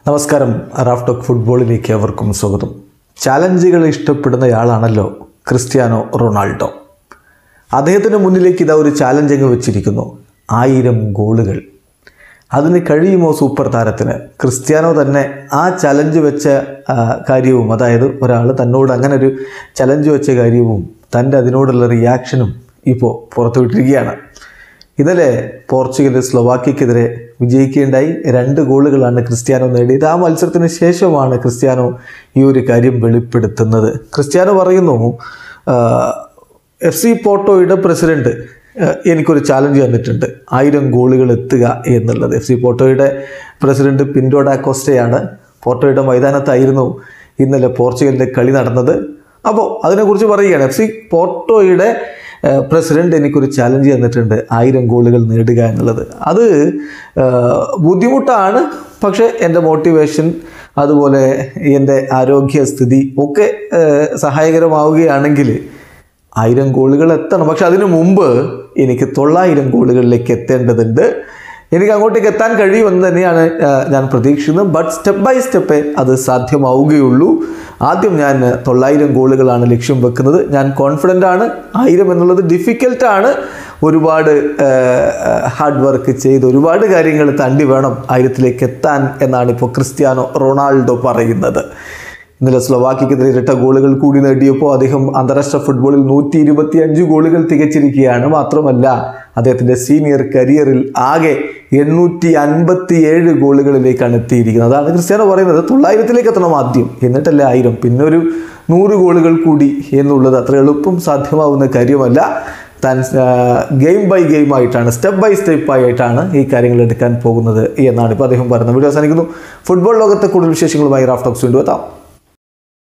നമസ്കാരം Raf talk ഫുട്ബോളിലേക്ക് അവർക്കും സ്വാഗതം ചാലഞ്ചുകൾ ഇഷ്ടപ്പെടുന്നയാളാണല്ലോ ക്രിസ്ത്യാനോ റൊണാൾഡോ അദ്ദേഹത്തിന് മുന്നിലേക്ക് ഇതാ ഒരു ചാലഞ്ച് അങ്ങ് വെച്ചിരിക്കുന്നു ആയിരം ഗോളുകൾ അതിന് കഴിയുമോ സൂപ്പർ താരത്തിന് ക്രിസ്ത്യാനോ തന്നെ ആ ചലഞ്ച് വെച്ച ആ, കാര്യവും അതായത് ഒരാൾ തന്നോട് അങ്ങനെ ഒരു ചലഞ്ച് വെച്ച കാര്യവും തൻ്റെ അതിനോടുള്ള റിയാക്ഷനും ഇപ്പോൾ പുറത്തുവിട്ടിരിക്കുകയാണ് ഇന്നലെ പോർച്ചുഗൽ സ്ലൊവാക്യക്കെതിരെ വിജയിക്കുകയുണ്ടായി രണ്ട് ഗോളുകളാണ് ക്രിസ്ത്യാനോ നേടിയത് ആ മത്സരത്തിന് ശേഷമാണ് ക്രിസ്ത്യാനോ ഈ ഒരു കാര്യം വെളിപ്പെടുത്തുന്നത് ക്രിസ്ത്യാനോ പറയുന്നു എഫ് സി പോർട്ടോയുടെ പ്രസിഡന്റ് ഏഹ്, എനിക്കൊരു ചാലഞ്ച് തന്നിട്ടുണ്ട് ആയിരം ഗോളുകൾ എത്തുക എന്നുള്ളത് എഫ് സി പോർട്ടോയുടെ പ്രസിഡന്റ് പിൻഡോ ഡാക്കോസ്റ്റയാണ് പോർട്ടോയുടെ മൈതാനത്തായിരുന്നു ഇന്നലെ പോർച്ചുഗലിൻ്റെ കളി നടന്നത് അപ്പോൾ അതിനെക്കുറിച്ച് പറയുകയാണ് എഫ് സി പോർട്ടോയുടെ ഏഹ്, പ്രസിഡന്റ് എനിക്കൊരു ചാലഞ്ച് തന്നിട്ടുണ്ട് ആയിരം ഗോളുകൾ നേടുക എന്നുള്ളത് അത് ഏഹ്, ബുദ്ധിമുട്ടാണ് പക്ഷേ എൻ്റെ മോട്ടിവേഷൻ അതുപോലെ എൻ്റെ ആരോഗ്യസ്ഥിതി ഒക്കെ ഏഹ്, സഹായകരമാവുകയാണെങ്കിൽ ആയിരം ഗോളുകൾ എത്തണം പക്ഷെ അതിനു മുമ്പ് എനിക്ക് തൊള്ളായിരം ഗോളുകളിലേക്ക് എത്തേണ്ടതുണ്ട് എനിക്ക് അങ്ങോട്ടേക്ക് എത്താൻ കഴിയുമെന്ന് തന്നെയാണ് ആ, ഞാൻ പ്രതീക്ഷിക്കുന്നത് ബട്ട് സ്റ്റെപ്പ് ബൈ സ്റ്റെപ്പ് അത് സാധ്യമാവുകയുള്ളൂ ആദ്യം ഞാൻ തൊള്ളായിരം ഗോളുകളാണ് ലക്ഷ്യം വെക്കുന്നത് ഞാൻ കോൺഫിഡൻ്റ് ആണ് ആയിരം എന്നുള്ളത് ഡിഫിക്കൽട്ടാണ് ഒരുപാട് ഹാർഡ് വർക്ക് ചെയ്ത് ഒരുപാട് കാര്യങ്ങൾ തണ്ടി വേണം ആയിരത്തിലേക്ക് എത്താൻ എന്നാണ് ഇപ്പോൾ ക്രിസ്ത്യാനോ റൊണാൾഡോ പറയുന്നത് ഇന്നലെ സ്ലൊവാക്കിക്കെതിരെ ഇരട്ട ഗോളുകൾ കൂടി നേടിയപ്പോൾ അദ്ദേഹം അന്താരാഷ്ട്ര ഫുട്ബോളിൽ നൂറ്റി ഇരുപത്തി അഞ്ച് ഗോളുകൾ തികച്ചിരിക്കുകയാണ് മാത്രമല്ല അദ്ദേഹത്തിൻ്റെ സീനിയർ കരിയറിൽ ആകെ എണ്ണൂറ്റി അൻപത്തി ഏഴ് ഗോളുകളിലേക്കാണ് എത്തിയിരിക്കുന്നത് അതാണ് ക്രിസ്ത്യാനോ പറയുന്നത് തൊള്ളായിരത്തിലേക്ക് എത്തണം ആദ്യം എന്നിട്ടല്ലേ ആയിരം പിന്നെ ഒരു നൂറ് ഗോളുകൾ കൂടി എന്നുള്ളത് അത്ര എളുപ്പം സാധ്യമാവുന്ന കാര്യമല്ല താൻ ഗെയിം ബൈ ഗെയിം ആയിട്ടാണ് സ്റ്റെപ്പ് ബൈ സ്റ്റെപ്പ് ആയിട്ടാണ് ഈ കാര്യങ്ങൾ എടുക്കാൻ പോകുന്നത് എന്നാണ് ഇപ്പോൾ അദ്ദേഹം പറയുന്നത് വീഡിയോ അവസാനിക്കുന്നു ഫുട്ബോൾ ലോകത്തെ കൂടുതൽ വിശേഷങ്ങളുമായി റാഫ്റ്റോക്സ് വീണ്ടും എത്താം